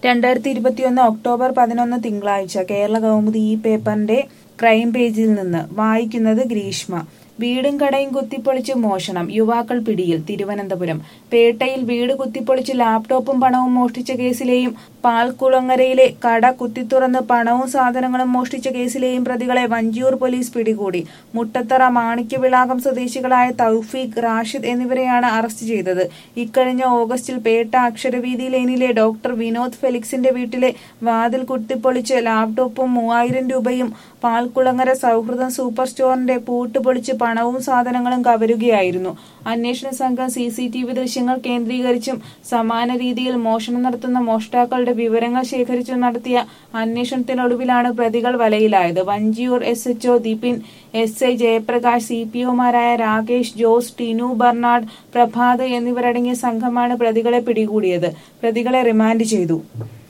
രണ്ടായിരത്തി ഇരുപത്തിയൊന്ന് ഒക്ടോബർ പതിനൊന്ന് തിങ്കളാഴ്ച കേരള കൗമുദി ഈ പേപ്പറിന്റെ ക്രൈം പേജിൽ നിന്ന് വായിക്കുന്നത് ഗ്രീഷ്മ വീടും കടയും കുത്തിപ്പൊളിച്ച് മോഷണം യുവാക്കൾ പിടിയിൽ തിരുവനന്തപുരം പേട്ടയിൽ വീട് കുത്തിപ്പൊളിച്ച് ലാപ്ടോപ്പും പണവും മോഷ്ടിച്ച കേസിലെയും പാൽക്കുളങ്ങരയിലെ കട കുത്തിത്തുറന്ന് പണവും സാധനങ്ങളും മോഷ്ടിച്ച കേസിലെയും പ്രതികളെ വഞ്ചിയൂർ പോലീസ് പിടികൂടി മുട്ടത്തറ മാണിക്യവിളാകം സ്വദേശികളായ തൗഫീഖ് റാഷിദ് എന്നിവരെയാണ് അറസ്റ്റ് ചെയ്തത് ഇക്കഴിഞ്ഞ ഓഗസ്റ്റിൽ പേട്ട അക്ഷരവീതി ലൈനിലെ ഡോക്ടർ വിനോദ് ഫെലിക്സിന്റെ വീട്ടിലെ വാതിൽ കുത്തിപ്പൊളിച്ച് ലാപ്ടോപ്പും മൂവായിരം രൂപയും പാൽക്കുളങ്ങര സൗഹൃദം സൂപ്പർ സ്റ്റോറിന്റെ പൂട്ട് പൊളിച്ച് പണവും സാധനങ്ങളും കവരുകയായിരുന്നു അന്വേഷണ സംഘം സി സി ടി വി ദൃശ്യങ്ങൾ കേന്ദ്രീകരിച്ചും സമാന രീതിയിൽ മോഷണം നടത്തുന്ന മോഷ്ടാക്കളുടെ വിവരങ്ങൾ ശേഖരിച്ചും നടത്തിയ അന്വേഷണത്തിനൊടുവിലാണ് പ്രതികൾ വലയിലായത് Vanchiyoor S HO Dipin S I Jayaprakash C P ഒമാരായ രാകേഷ് ജോസ് ടിനു ബർണാഡ് പ്രഭാത് എന്നിവരടങ്ങിയ സംഘമാണ് പ്രതികളെ പിടികൂടിയത് പ്രതികളെ റിമാൻഡ് ചെയ്തു